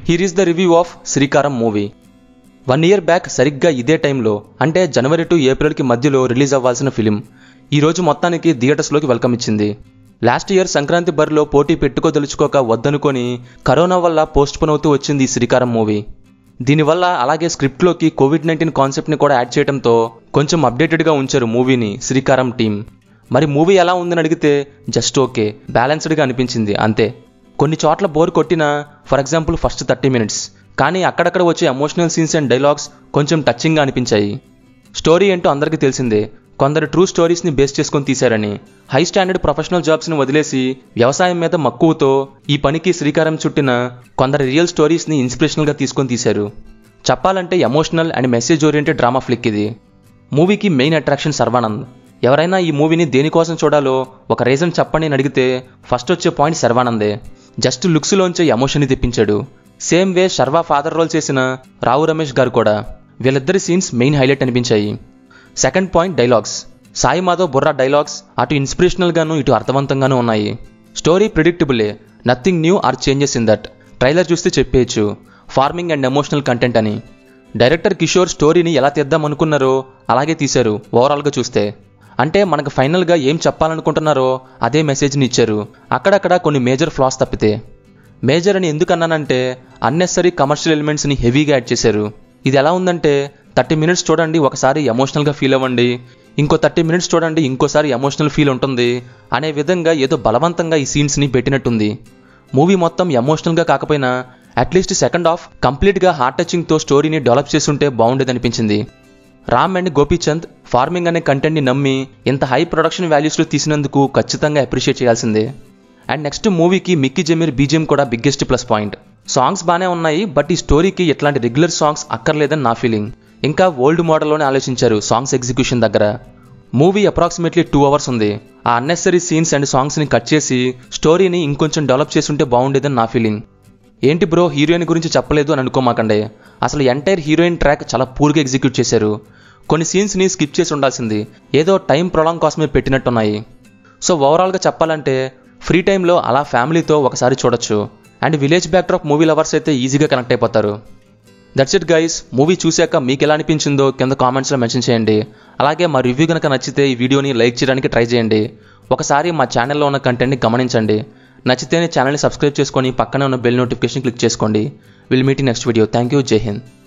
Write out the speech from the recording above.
here is the review of Sreekaram movie one year back సరిగ్గా ఇదే టైంలో అంటే జనవరి టు ఏప్రిల్కి మధ్యలో రిలీజ్ అవ్వాల్సిన ఫిలిం ఈ రోజు మొత్తానికి థియేటర్స్లోకి వెల్కమ్ ఇచ్చింది లాస్ట్ ఇయర్ సంక్రాంతి బరిలో పోటీ పెట్టుకోదలుచుకోక వద్దనుకొని కరోనా వల్ల పోస్ట్ పోన్ అవుతూ వచ్చింది ఈ శ్రీకారం మూవీ దీనివల్ల అలాగే స్క్రిప్ట్లోకి కోవిడ్ నైన్టీన్ కాన్సెప్ట్ని కూడా యాడ్ చేయడంతో కొంచెం అప్డేటెడ్గా ఉంచారు మూవీని శ్రీకారం టీం మరి మూవీ ఎలా ఉందని అడిగితే జస్ట్ ఓకే బ్యాలెన్స్డ్గా అనిపించింది అంతే కొన్ని చోట్ల బోర్ కొట్టినా for example first thirty minutes కానీ అక్కడక్కడ వచ్చే ఎమోషనల్ సీన్స్ అండ్ డైలాగ్స్ కొంచెం టచింగ్గా అనిపించాయి స్టోరీ ఏంటో అందరికీ తెలిసిందే కొందరు ట్రూ స్టోరీస్ని బేస్ చేసుకొని తీశారని హై స్టాండర్డ్ ప్రొఫెషనల్ జాబ్స్ని వదిలేసి వ్యవసాయం మీద మక్కువతో ఈ పనికి శ్రీకారం చుట్టిన కొందరు రియల్ స్టోరీస్ని ఇన్స్పిరేషనల్గా తీసుకొని తీశారు చెప్పాలంటే emotional and message oriented drama flick ఇది మూవీకి మెయిన్ అట్రాక్షన్ సర్వానంద్ ఎవరైనా ఈ మూవీని దేనికోసం చూడాలో ఒక రీజన్ చెప్పండి అని అడిగితే ఫస్ట్ వచ్చే పాయింట్ సర్వానందే జస్ట్ లుక్స్లోంచే ఎమోషన్ని తెప్పించాడు same way Sharwa father role చేసిన రావు రమేష్ గారు కూడా వీళ్ళిద్దరి సీన్స్ మెయిన్ హైలైట్ అనిపించాయి second point dialogues Sai Madhav Burra dialogues అటు ఇన్స్పిరేషనల్గాను ఇటు అర్థవంతంగానూ ఉన్నాయి స్టోరీ ప్రిడిక్టబులే nothing new or changes in that trailer చూస్తే చెప్పేయచ్చు ఫార్మింగ్ అండ్ ఎమోషనల్ కంటెంట్ అని డైరెక్టర్ కిషోర్ స్టోరీని ఎలా తీద్దాం అనుకున్నారో అలాగే తీశారు ఓవరాల్గా చూస్తే అంటే మనకు ఫైనల్గా ఏం చెప్పాలనుకుంటున్నారో అదే మెసేజ్ని ఇచ్చారు అక్కడక్కడ కొన్ని మేజర్ ఫ్లాస్ తప్పితే మేజర్ అని ఎందుకు అన్నానంటే అన్నెసరీ కమర్షియల్ ఎలిమెంట్స్ని హెవీగా యాడ్ చేశారు ఇది ఎలా ఉందంటే థర్టీ మినిట్స్ చూడండి ఒకసారి ఎమోషనల్గా ఫీల్ అవ్వండి ఇంకో థర్టీ మినిట్స్ చూడండి ఇంకోసారి ఎమోషనల్ ఫీల్ ఉంటుంది అనే విధంగా ఏదో బలవంతంగా ఈ సీన్స్ని పెట్టినట్టుంది మూవీ మొత్తం ఎమోషనల్గా కాకపోయినా అట్లీస్ట్ సెకండ్ హాఫ్ కంప్లీట్గా హార్ట్ టచింగ్తో స్టోరీని డెవలప్ చేస్తుంటే బాగుండేదనిపించింది రామ్ అండ్ గోపీచంద్ ఫార్మింగ్ అనే కంటెంట్ని నమ్మి ఇంత హై ప్రొడక్షన్ వాల్యూస్లో తీసినందుకు ఖచ్చితంగా అప్రిషియేట్ చేయాల్సిందే అండ్ నెక్స్ట్ మూవీకి మిక్కీ జమీర్ బీజిఎం కూడా బిగ్గెస్ట్ ప్లస్ పాయింట్ సాంగ్స్ బాగానే ఉన్నాయి బట్ ఈ స్టోరీకి ఇట్లాంటి రెగ్యులర్ సాంగ్స్ అక్కర్లేదని నా ఫీలింగ్ ఇంకా ఓల్డ్ మోడల్లోనే ఆలోచించారు సాంగ్స్ ఎగ్జిక్యూషన్ దగ్గర మూవీ అప్రాక్సిమేట్లీ టూ అవర్స్ ఉంది ఆ అన్నెసరీ సీన్స్ అండ్ సాంగ్స్ని కట్ చేసి స్టోరీని ఇంకొంచెం డెవలప్ చేసుంటే బాగుండేదని నా ఫీలింగ్ ఏంటి బ్రో హీరోయిన్ గురించి చెప్పలేదు అని అనుకోమాకండి అసలు ఎంటైర్ హీరోయిన్ ట్రాక్ చాలా పూర్గా ఎగ్జిక్యూట్ చేశారు కొన్ని సీన్స్ని స్కిప్ చేసి ఉండాల్సింది ఏదో టైం ప్రొలాంగ్ కోసమే పెట్టినట్టున్నాయి సో ఓవరాల్గా చెప్పాలంటే ఫ్రీ టైంలో అలా ఫ్యామిలీతో ఒకసారి చూడొచ్చు and village backdrop movie lovers అయితే ఈజీగా కనెక్ట్ అయిపోతారు దట్స్ ఇట్ గైస్ మూవీ చూశాక మీకు ఎలా అనిపించిందో కింద కామెంట్స్లో మెన్షన్ చేయండి అలాగే మా రివ్యూ కనుక నచ్చితే ఈ వీడియోని లైక్ చేయడానికి ట్రై చేయండి ఒకసారి మా ఛానల్లో ఉన్న కంటెంట్ని గమనించండి నచ్చితేనే ఛానల్ని సబ్స్క్రైబ్ చేసుకొని పక్కనే ఉన్న బెల్ నోటిఫికేషన్ క్లిక్ చేసుకోండి will meet next video thank you జై హింద్